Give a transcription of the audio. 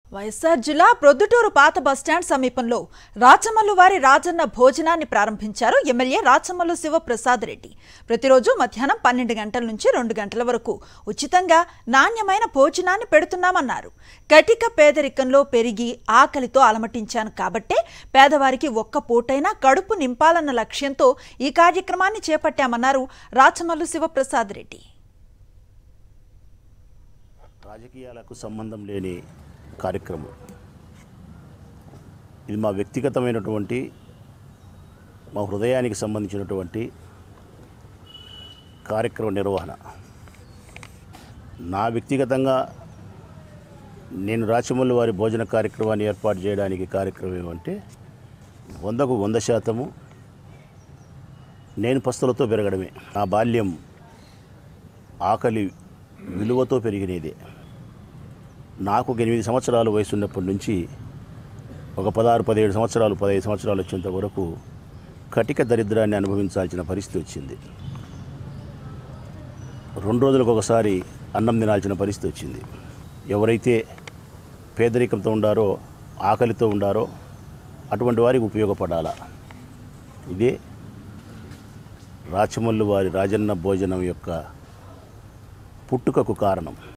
వైఎస్ఆర్ జిల్లా ప్రొద్దుటూరు పాత బస్టాండ్ సమీపంలో రాచమల్లు వారి రాజన్న భోజనాన్ని ప్రారంభించారు ఎమ్మెల్యే రాచమల్లు శివప్రసాద్ రెడ్డి ప్రతిరోజు మధ్యాహ్నం పన్నెండు గంటల నుంచి రెండు గంటల వరకు ఉచితంగా నాణ్యమైన భోజనాన్ని పెడుతున్నామన్నారు కటిక పేదరికంలో పెరిగి ఆకలితో అలమటించాను కాబట్టే పేదవారికి ఒక్క పూటైనా కడుపు నింపాలన్న లక్ష్యంతో ఈ కార్యక్రమాన్ని చేపట్టామన్నారు రాచమల్లు శివప్రసాద్ రెడ్డి రాజకీయాలకు సంబంధం లేని కార్యక్రమం ఇది మా వ్యక్తిగతమైనటువంటి మా హృదయానికి సంబంధించినటువంటి కార్యక్రమ నిర్వహణ నా వ్యక్తిగతంగా నేను రాచమల్లి వారి భోజన కార్యక్రమాన్ని ఏర్పాటు చేయడానికి కార్యక్రమం ఏమంటే వందకు వంద శాతము నేను పస్తులతో పెరగడమే నా బాల్యం ఆకలి విలువతో పెరిగినదే నాకు ఒక ఎనిమిది సంవత్సరాలు వయసు ఉన్నప్పటి నుంచి ఒక పదహారు పదిహేడు సంవత్సరాలు పదహైదు సంవత్సరాలు వచ్చేంత వరకు కటిక దరిద్రాన్ని అనుభవించాల్సిన పరిస్థితి వచ్చింది రెండు రోజులకు ఒకసారి అన్నం తినాల్సిన పరిస్థితి వచ్చింది ఎవరైతే పేదరికంతో ఉండారో ఆకలితో ఉండారో అటువంటి వారికి ఉపయోగపడాలా ఇదే రాచమల్లు వారి రాజన్న భోజనం యొక్క పుట్టుకకు కారణం